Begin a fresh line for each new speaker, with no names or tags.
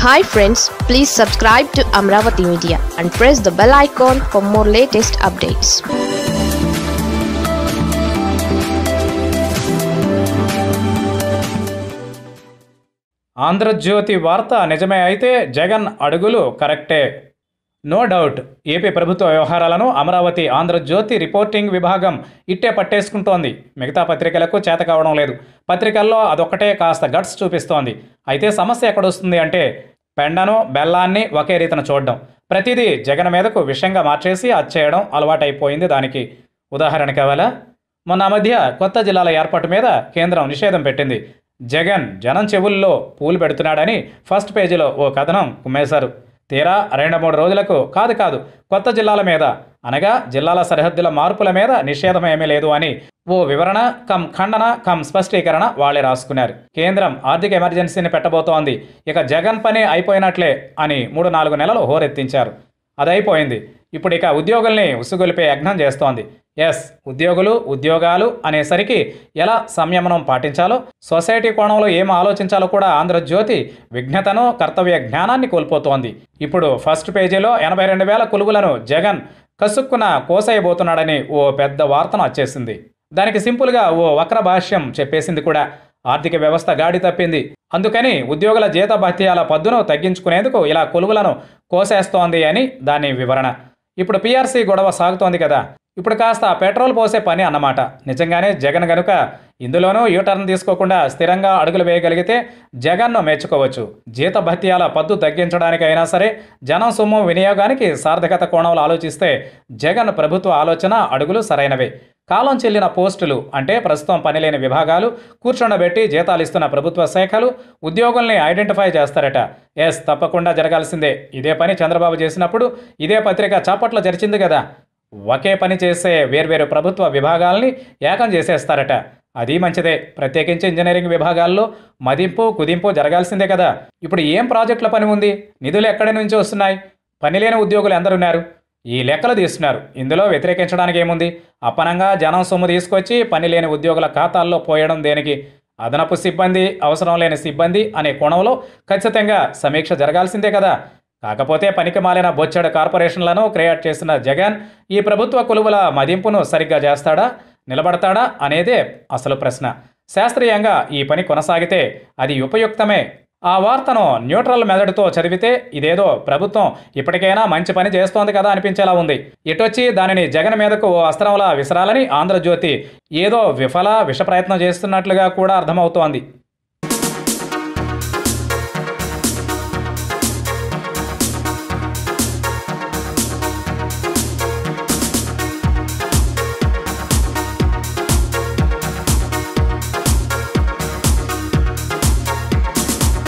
hi friends please subscribe to Amaravati media and press the bell icon for more latest updates
Andhra Jyothy వార్త నిజమే అయితే జగన్ అడుగులు కరెక్టే నో డౌట్ ఏపీ ప్రభుత్వ వ్యవహారాలను అమరావతి ఆంధ్రజ్యోతి రిపోర్టింగ్ విభాగం ఇట్టే పట్టేసుకుంటోంది మిగతా పత్రికలకు చేత కావడం లేదు పత్రికల్లో అదొక్కటే కాస్త గట్స్ చూపిస్తోంది అయితే సమస్య ఎక్కడొస్తుంది అంటే పెండను బెల్లాన్ని ఒకే రీతిన చూడడం ప్రతిదీ జగన్ మీదకు విషయంగా మార్చేసి అచ్చేయడం అలవాటైపోయింది దానికి ఉదాహరణ కావాలా మొన్న ఆ మధ్య కొత్త జిల్లాల ఏర్పాటు మీద కేంద్రం నిషేధం పెట్టింది జగన్ జనం చెవుల్లో పూలు పెడుతున్నాడని ఫస్ట్ పేజీలో ఓ కథనం కుమ్మేశారు తీరా రెండు మూడు రోజులకు కాదు కాదు కొత్త జిల్లాల మీద అనగా జిల్లాల సరిహద్దుల మార్పుల మీద నిషేధం ఏమీ లేదు అని ఓ వివరణ కమ్ ఖండన కమ్ స్పష్టీకరణ వాళ్ళే రాసుకున్నారు కేంద్రం ఆర్థిక ఎమర్జెన్సీని పెట్టబోతోంది ఇక జగన్ పని అయిపోయినట్లే అని మూడు నాలుగు నెలలు హోరెత్తించారు అది అయిపోయింది ఇప్పుడు ఇక ఉద్యోగుల్ని ఉసుగొలిపే యజ్ఞం చేస్తోంది ఎస్ ఉద్యోగులు ఉద్యోగాలు అనేసరికి ఎలా సంయమనం పాటించాలో సొసైటీ కోణంలో ఏం ఆలోచించాలో కూడా ఆంధ్రజ్యోతి విఘ్నతను కర్తవ్య జ్ఞానాన్ని కోల్పోతోంది ఇప్పుడు ఫస్ట్ పేజీలో ఎనభై రెండు వేల కొలువులను జగన్ కసుక్కున కోసేయబోతున్నాడని ఓ పెద్ద వార్తను వచ్చేసింది దానికి సింపుల్గా ఓ వక్ర భాష్యం చెప్పేసింది కూడా ఆర్థిక వ్యవస్థ గాడి తప్పింది అందుకని ఉద్యోగుల జీత భత్యాల పద్దును తగ్గించుకునేందుకు ఇలా కొలువులను కోసేస్తోంది అని దాని వివరణ ఇప్పుడు పీఆర్సీ గొడవ సాగుతోంది కదా ఇప్పుడు కాస్త పెట్రోల్ పోసే పని అన్నమాట నిజంగానే జగన్ గనుక ఇందులోనూ యూటర్న్ తీసుకోకుండా స్థిరంగా అడుగులు వేయగలిగితే జగన్ను మెచ్చుకోవచ్చు జీత భత్యాల పద్దు తగ్గించడానికైనా సరే జనం సొమ్ము వినియోగానికి సార్థకత కోణంలో ఆలోచిస్తే జగన్ ప్రభుత్వ ఆలోచన అడుగులు సరైనవే కాలం చెల్లిన పోస్టులు అంటే ప్రస్తుతం పనిలేని విభాగాలు కూర్చుండబెట్టి జీతాలు ఇస్తున్న ప్రభుత్వ శాఖలు ఉద్యోగుల్ని ఐడెంటిఫై చేస్తారట ఎస్ తప్పకుండా జరగాల్సిందే ఇదే పని చంద్రబాబు చేసినప్పుడు ఇదే పత్రిక చాపట్లో జరిచింది కదా ఒకే పని చేసే వేర్వేరు ప్రభుత్వ విభాగాల్ని ఏకం చేసేస్తారట అది మంచిదే ప్రత్యేకించి ఇంజనీరింగ్ విభాగాల్లో మదింపు కుదింపు జరగాల్సిందే కదా ఇప్పుడు ఏం ప్రాజెక్టుల పని ఉంది నిధులు ఎక్కడి నుంచి వస్తున్నాయి పనిలేని ఉద్యోగులు ఎందరున్నారు ఈ లెక్కలు తీస్తున్నారు ఇందులో వ్యతిరేకించడానికి ఏముంది అప్పనంగా జనం సొమ్ము తీసుకొచ్చి పని లేని ఉద్యోగుల ఖాతాల్లో పోయడం దేనికి అదనపు సిబ్బంది అవసరం లేని సిబ్బంది అనే కోణంలో ఖచ్చితంగా సమీక్ష జరగాల్సిందే కదా కాకపోతే పనికి మాలిన బొచ్చడు కార్పొరేషన్లను క్రియేట్ చేసిన జగన్ ఈ ప్రభుత్వ కొలువుల మదింపును సరిగ్గా చేస్తాడా నిలబడతాడా అనేదే అసలు ప్రశ్న శాస్త్రీయంగా ఈ పని కొనసాగితే అది ఉపయుక్తమే ఆ వార్తను న్యూట్రల్ మెదడుతో చదివితే ఇదేదో ప్రభుత్వం ఇప్పటికైనా మంచి పని చేస్తోంది కదా అనిపించేలా ఉంది ఇటొచ్చి దానిని జగన్ మీదకు ఓ అస్త్రంలా విసరాలని ఆంధ్రజ్యోతి ఏదో విఫల విష ప్రయత్నం చేస్తున్నట్లుగా కూడా అర్థమవుతోంది